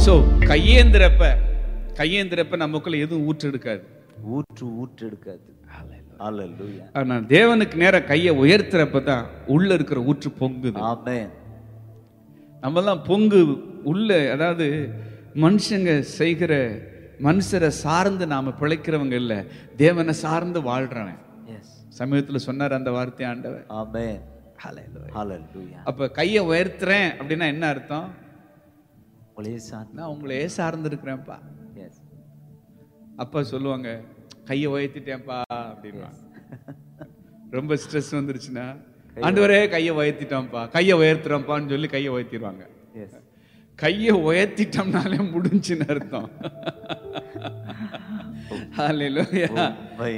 So கையேந்திரப்ப கையேந்திரப்ப நமக்குள்ள எதுவும் ஊற்று எடுக்காது ஊற்று ஊற்று எடுக்காது அல்லேலூயா ஆனா தேவனுக்கு நேரம் கையை உயர்த்துறப்ப தான் உள்ள இருக்கிற ஊற்று பொங்குது ஆமென் நம்மலாம் பொங்கு உள்ள அதாவது மனுஷங்க செய்கிற மனுஷரை சார்ந்து நாம பிழைக்கிறவங்க இல்ல தேவனை சார்ந்து வாழ்றவன் எஸ் சமீபத்துல சொன்னார் அந்த வார்த்தை ஆண்டவர் ஆமென் Hallelujah. ஹalleluya அப்ப கையை உயர்த்துறேன் அப்படின்னா என்ன அர்த்தம் ஒளே சாந்தி நான் உங்களை சார்ந்து இருக்கிறேன்ப்பா எஸ் அப்பா சொல்லுவாங்க கையை உயர்த்திட்டேன்ப்பா அப்படின்னா ரொம்ப ஸ்ட்ரெஸ் வந்துருச்சுன்னா ஆண்டவரே கையை உயர்த்திட்டோம்ப்பா கையை உயர்த்துறோம்ப்பான்னு சொல்லி கையை உயர்த்திடுவாங்க எஸ் கையை உயர்த்திட்டோம்னாலே முடிஞ்சுன்னு அர்த்தம் ஹalleluya